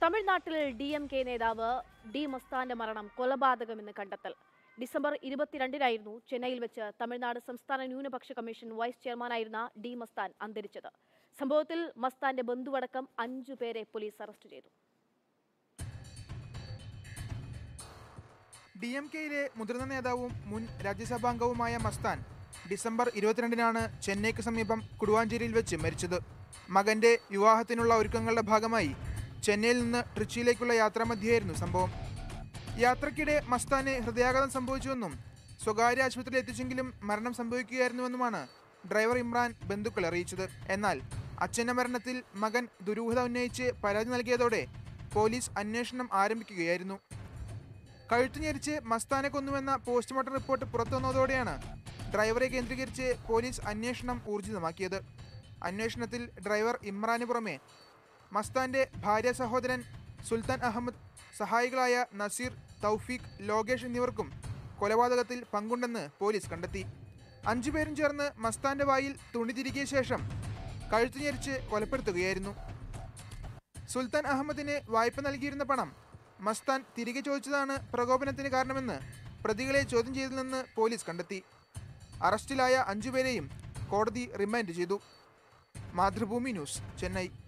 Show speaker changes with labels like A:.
A: തമിഴ്നാട്ടിൽ D M K നേതാവ് D മസ്താന്റെ മരണം കൊലപാതകമെന്ന് കണ്ടെത്തൽ ഡിസംബർ ഇരുപത്തിരണ്ടിനായിരുന്നു ചെന്നൈയിൽ വെച്ച് തമിഴ്നാട് സംസ്ഥാന ന്യൂനപക്ഷ കമ്മീഷൻ വൈസ് ചെയർമാനായിരുന്ന ഡി മസ്താൻ അന്തരിച്ചത് സംഭവത്തിൽ മസ്താന്റെ ബന്ധുവടക്കം അഞ്ചു പേരെ പോലീസ് അറസ്റ്റ് ചെയ്തു
B: ഡി എം കെയിലെ മുതിർന്ന നേതാവും മുൻ രാജ്യസഭാംഗവുമായ മസ്താൻ ഡിസംബർ ഇരുപത്തിരണ്ടിനാണ് ചെന്നൈക്ക് സമീപം കുടുവാഞ്ചേരിയിൽ വെച്ച് മരിച്ചത് മകന്റെ വിവാഹത്തിനുള്ള ഒരുക്കങ്ങളുടെ ഭാഗമായി ചെന്നൈയിൽ നിന്ന് ട്രിച്ചിയിലേക്കുള്ള യാത്രാമധ്യയായിരുന്നു സംഭവം യാത്രക്കിടെ മസ്താന് ഹൃദയാഘാതം സംഭവിച്ചുവെന്നും സ്വകാര്യ ആശുപത്രിയിൽ എത്തിച്ചെങ്കിലും മരണം സംഭവിക്കുകയായിരുന്നുവെന്നുമാണ് ഡ്രൈവർ ഇമ്രാൻ ബന്ധുക്കൾ അറിയിച്ചത് എന്നാൽ അച്ഛന്റെ മരണത്തിൽ മകൻ ദുരൂഹത ഉന്നയിച്ച് പരാതി നൽകിയതോടെ പോലീസ് അന്വേഷണം ആരംഭിക്കുകയായിരുന്നു കഴുത്തു ഞെരിച്ച് മസ്താനെ കൊന്നുവെന്ന പോസ്റ്റ്മോർട്ടം റിപ്പോർട്ട് പുറത്തുവന്നതോടെയാണ് ഡ്രൈവറെ കേന്ദ്രീകരിച്ച് പോലീസ് അന്വേഷണം ഊർജിതമാക്കിയത് അന്വേഷണത്തിൽ ഡ്രൈവർ ഇമ്രാന് പുറമെ മസ്താന്റെ ഭാര്യ സഹോദരൻ സുൽത്താൻ അഹമ്മദ് സഹായികളായ നസീർ തൗഫീഖ് ലോകേഷ് എന്നിവർക്കും കൊലപാതകത്തിൽ പങ്കുണ്ടെന്ന് പോലീസ് കണ്ടെത്തി അഞ്ചുപേരും ചേർന്ന് മസ്താന്റെ വായിൽ തുണി തിരികിയ ശേഷം കഴുത്തു ഞെരിച്ച് കൊലപ്പെടുത്തുകയായിരുന്നു സുൽത്താൻ അഹമ്മദിന് വായ്പ നൽകിയിരുന്ന പണം മസ്താൻ തിരികെ ചോദിച്ചതാണ് പ്രകോപനത്തിന് കാരണമെന്ന് പ്രതികളെ ചോദ്യം ചെയ്തതിൽ നിന്ന് പോലീസ് കണ്ടെത്തി അറസ്റ്റിലായ അഞ്ചുപേരെയും കോടതി റിമാൻഡ് ചെയ്തു മാതൃഭൂമി ന്യൂസ് ചെന്നൈ